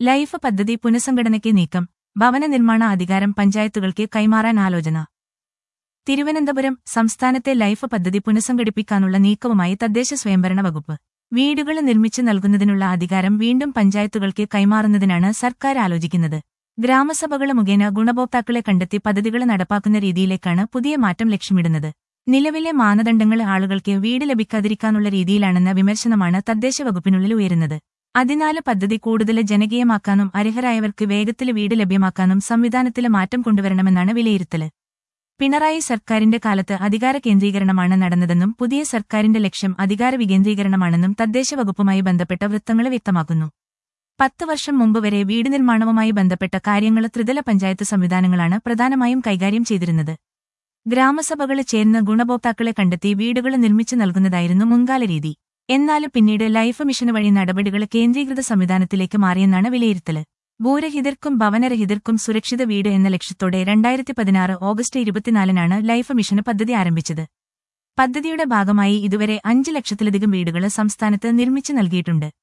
life പദ്ധതി പുനഃസംഘടനയ്ക്ക് നീക്കം ഭവന നിർമ്മാണ അധികാരം പഞ്ചായത്തുകൾക്ക് കൈമാറാൻ ആലോചന തിരുവനന്തപുരം സംസ്ഥാനത്തെ ലൈഫ് പദ്ധതി പുനഃസംഘടിപ്പിക്കാനുള്ള നീക്കവുമായി തദ്ദേശ സ്വയംഭരണ വകുപ്പ് വീടുകൾ നിർമ്മിച്ചു നൽകുന്നതിനുള്ള അധികാരം വീണ്ടും പഞ്ചായത്തുകൾക്ക് കൈമാറുന്നതിനാണ് സർക്കാർ ആലോചിക്കുന്നത് ഗ്രാമസഭകൾ മുഖേന ഗുണഭോക്താക്കളെ കണ്ടെത്തി പദ്ധതികൾ നടപ്പാക്കുന്ന രീതിയിലേക്കാണ് പുതിയ മാറ്റം ലക്ഷ്യമിടുന്നത് നിലവിലെ മാനദണ്ഡങ്ങൾ ആളുകൾക്ക് വീട് ലഭിക്കാതിരിക്കാനുള്ള രീതിയിലാണെന്ന വിമർശനമാണ് തദ്ദേശ വകുപ്പിനുള്ളിൽ ഉയരുന്നത് അതിനാല് പദ്ധതി കൂടുതൽ ജനകീയമാക്കാനും അർഹരായവർക്ക് വേഗത്തിൽ വീട് ലഭ്യമാക്കാനും സംവിധാനത്തിലെ മാറ്റം കൊണ്ടുവരണമെന്നാണ് വിലയിരുത്തല് പിണറായി സർക്കാരിന്റെ കാലത്ത് അധികാര കേന്ദ്രീകരണമാണ് നടന്നതെന്നും പുതിയ സർക്കാരിന്റെ ലക്ഷ്യം അധികാര വികേന്ദ്രീകരണമാണെന്നും തദ്ദേശ വകുപ്പുമായി ബന്ധപ്പെട്ട വൃത്തങ്ങൾ വ്യക്തമാക്കുന്നു പത്ത് വർഷം മുമ്പ് വരെ വീട് നിർമ്മാണവുമായി ബന്ധപ്പെട്ട കാര്യങ്ങൾ ത്രിതല പഞ്ചായത്ത് സംവിധാനങ്ങളാണ് പ്രധാനമായും കൈകാര്യം ചെയ്തിരുന്നത് ഗ്രാമസഭകൾ ചേർന്ന് ഗുണഭോക്താക്കളെ കണ്ടെത്തി വീടുകൾ നിർമ്മിച്ചു നൽകുന്നതായിരുന്നു മുൻകാല രീതി എന്നാൽ പിന്നീട് ലൈഫ് മിഷൻ വഴി നടപടികൾ കേന്ദ്രീകൃത സംവിധാനത്തിലേക്ക് മാറിയെന്നാണ് വിലയിരുത്തല് ഭൂരഹിതർക്കും ഭവനരഹിതർക്കും സുരക്ഷിത വീട് എന്ന ലക്ഷ്യത്തോടെ രണ്ടായിരത്തി പതിനാറ് ഓഗസ്റ്റ് ഇരുപത്തിനാലിനാണ് ലൈഫ് മിഷന് പദ്ധതി ആരംഭിച്ചത് പദ്ധതിയുടെ ഭാഗമായി ഇതുവരെ അഞ്ച് ലക്ഷത്തിലധികം വീടുകൾ സംസ്ഥാനത്ത് നിർമ്മിച്ചു നൽകിയിട്ടുണ്ട്